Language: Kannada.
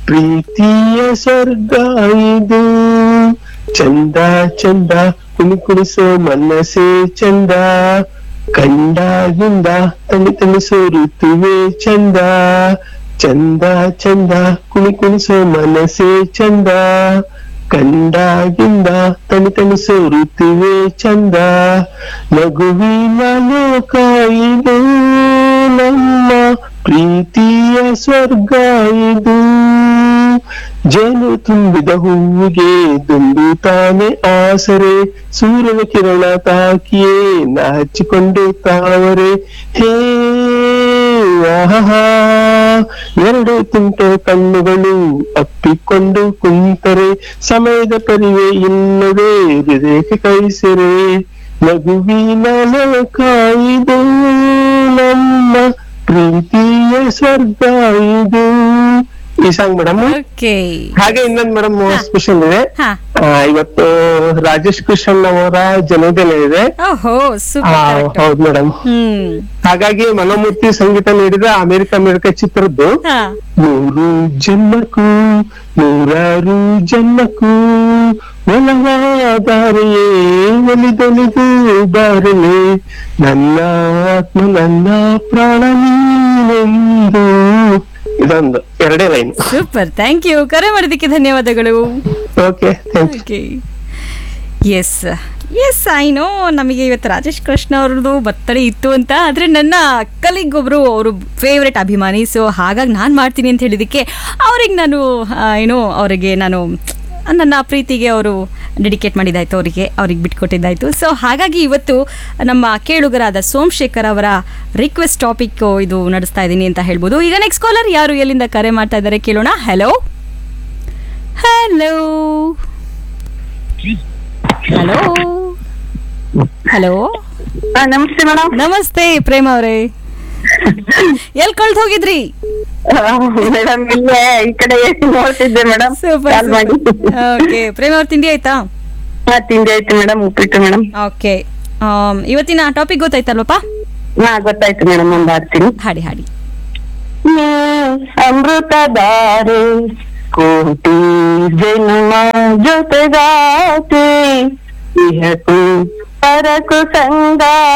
ಪ್ರೀತಿಯ ಸ್ವರ್ಗ ಇದು ಚಂದ ಚಂದ ಕುಣಿ ಕುಣಿಸೋ ಮನಸ್ಸೇ ಚಂದ ಕಂಡಾಗಿಂದ ತನಿ ತಣಿಸೋ ಋತುವೆ ಚಂದ ಚಂದ ಚಂದ ಕುಣಿ ಕುಣಿಸೋ ಮನಸ್ಸೇ ಚಂದ ಕಂಡಾಗಿಂದ ತನಿ ತಣಿಸೋ ಋತುವೆ ಚಂದ ನಗುವಿನ ಲೋಕ ಇದು ನಮ್ಮ ಪ್ರೀತಿಯ ಸ್ವರ್ಗ ಇದು ಜೇನು ತುಂಬಿದ ಹೂವಿಗೆ ದುಂಬುತ್ತಾನೆ ಆಸರೆ ಸೂರ್ಯನ ಕಿರಣ ತಾಕಿಯೇ ನಾಚಿಕೊಂಡು ತಾವರೆ ಹೇ ಆಹಾ ಎರಡು ತುಂಟೆ ಕಣ್ಣುಗಳು ಅಪ್ಪಿಕೊಂಡು ಕುಂತರೆ ಸಮಯದ ಪರಿವೆ ಇಲ್ಲದೆ ಹೃದಯಕ್ಕೆ ಕೈಸರೆ ನಗುವಿನ ಲೋಕ ಇದು ನಮ್ಮ ಪ್ರೀತಿಯ ಸ್ವರ್ಗ ಇದು ಈ ಸಾಂಗ್ ಮೇಡಮ್ ಓಕೆ ಹಾಗೆ ಇನ್ನೊಂದು ಮೇಡಮ್ ಸ್ಪೆಷಲ್ ಇದೆ ಹಾ ಆ, ಇವತ್ತು ರಾಜೇಶ್ ಕೃಷ್ಣನ್ ಅವರ ಜನ್ಮದಿನ ಇದೆ ಓಹೋ ಆ, ಸೂಪರ್ ಹೌದು ಮೇಡಮ್ ಹ್ಮ್ ಹಾಗಾಗಿ ಮನೋಮೂರ್ತಿ ಸಂಗೀತ ನೀಡಿದ ಅಮೆರಿಕ ಅಮೆರಿಕ ಚಿತ್ರದ್ದು ಹಾ ನೂರು ಜನ್ಮಕ್ಕೂ ನೂರಾರು ಜನ್ಮಕ್ಕೂ ಒಲವಾದಾರೆಯೇ ಒಲಿದೊಲಿದು ಬಾರಲೆ ನನ್ನ ಆತ್ಮ ನನ್ನ ಪ್ರಾಣ ನೀನೆಂದು ಇದೊಂದು ಎರಡೇ ಲೈನ್ ಸೂಪರ್ ಥ್ಯಾಂಕ್ ಯು ಕರೆ ಮಾಡಿದ್ದಕ್ಕೆ ಧನ್ಯವಾದಗಳು okay thank you okay yes yes I know ನಮಗೆ ಇವತ್ತು ರಾಜೇಶ್ ಕೃಷ್ಣ ಅವ್ರದ್ದು ಬರ್ತಡೇ ಇತ್ತು ಅಂತ ಆದರೆ ನನ್ನ ಅಕ್ಕಲಿಗೊಬ್ರು ಅವರು ಫೇವ್ರೆಟ್ ಅಭಿಮಾನಿ ಸೊ ಹಾಗಾಗಿ ನಾನು ಮಾಡ್ತೀನಿ ಅಂತ ಹೇಳಿದ್ದಕ್ಕೆ ಅವ್ರಿಗೆ ನಾನು ಆ, ಏನು ಅವರಿಗೆ ನಾನು ನನ್ನ ಪ್ರೀತಿಗೆ ಅವರು ಡೆಡಿಕೇಟ್ ಮಾಡಿದ್ದಾಯ್ತು ಅವರಿಗೆ ಅವ್ರಿಗೆ ಬಿಟ್ಕೊಟ್ಟಿದ್ದಾಯ್ತು ಸೊ ಹಾಗಾಗಿ ಇವತ್ತು ನಮ್ಮ ಕೇಳುಗರಾದ ಸೋಮಶೇಖರ್ ಅವರ ರಿಕ್ವೆಸ್ಟ್ ಟಾಪಿಕ್ ಇದು ನಡೆಸ್ತಾ ಇದ್ದೀನಿ ಅಂತ ಹೇಳ್ಬೋದು ಈಗ ನೆಕ್ಸ್ಟ್ ಕಾಲರ್ ಯಾರು ಎಲ್ಲಿಂದ ಕರೆ ಮಾಡ್ತಾ ಇದ್ದಾರೆ ಕೇಳೋಣ ಹಲೋ ಹಲೋ ಹಲೋ ಹಲೋ ಹಾ ನಮಸ್ತೆ ಮೇಡಮ್ ನಮಸ್ತೆ ಪ್ರೇಮ ಅವರೇ ಎಲ್ ಕಳ್ದು ಹೋಗಿದ್ರಿ ಮೇಡಮ್ ಇಲ್ಲೇ ಈ ಕಡೆ ನೋಡ್ತಿದ್ದೆ ಮೇಡಮ್ ಸೂಪರ್ ಕಾಲ್ ಮಾಡಿ ಓಕೆ ಪ್ರೇಮ ಅವ್ರ ತಿಂಡಿ ಆಯ್ತಾ ಹಾ ತಿಂಡಿ ಆಯ್ತು ಮೇಡಮ್ ಉಪ್ಪಿಟ್ಟು ಮೇಡಮ್ ಓಕೆ ಇವತ್ತಿನ ಟಾಪಿಕ್ ಗೊತ್ತಾಯ್ತಲ್ವಪ್ಪ ಹಾ ಗೊತ್ತಾಯ್ತು ಮೇಡಮ್ ಒಂದ್ ಆಡ್ತೀನಿ ಹಾಡಿ ಹಾಡಿ ಅಮೃತಧಾರೆ ಕೋಟಿ ಜನ್ಮ ಜೊತೆಗಾತಿ ಇಹಕು ಪರಕು ಸಂಗ